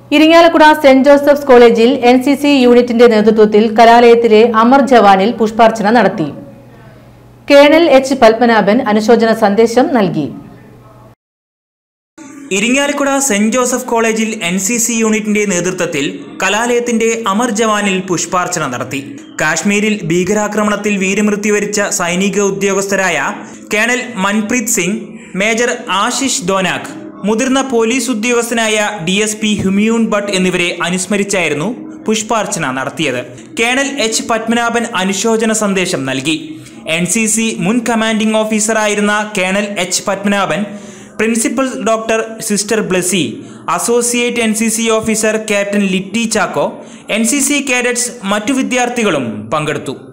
Irinjalakuda Saint Joseph's കോളേജിൽ N C C യൂണിറ്റിന്റെ നേതൃത്വത്തിൽ കലാലയത്തിലെ അമർ ജവാനിൽ പുഷ്പാർച്ചന നടത്തി കേണൽ എച്ച് പത്മനാഭൻ അനുശോചന സന്ദേശം നൽകി ഇരിങ്ങാലക്കുട സെന്റ് ജോസഫ് കോളേജിൽ എൻ സി സി യൂണിറ്റിന്റെ നേതൃത്വത്തിൽ കലാലയത്തിന്റെ അമർ ജവാനിൽ പുഷ്പാർച്ചന നടത്തി കാശ്മീരിൽ ഭീകരാക്രമണത്തിൽ വീരമൃത്യു വരിച്ച സൈനിക ഉദ്യോഗസ്ഥരായ കേണൽ മൻപ്രീത് സിംഗ് മേജർ ആശിഷ് ദോനാക് മുതിർന്ന പോലീസ് ഉദ്യോഗസ്ഥനായ D S P Humayun Bhat എന്നിവരെ അനുസ്മരിച്ചായിരുന്നു പുഷ്പാർച്ചന നടത്തിയത് കേണൽ എച്ച് പത്മനാഭൻ അനുശോചന സന്ദേശം നൽകി എൻ സി സി മുൻ കമാൻഡിംഗ് ഓഫീസറായിരുന്ന colonel H Padmanabhan principal doctor sister Blessy associate N C C officer captain Litty Chacko N C C cadets മറ്റു വിദ്യാർത്ഥികളും പങ്കെടുത്തു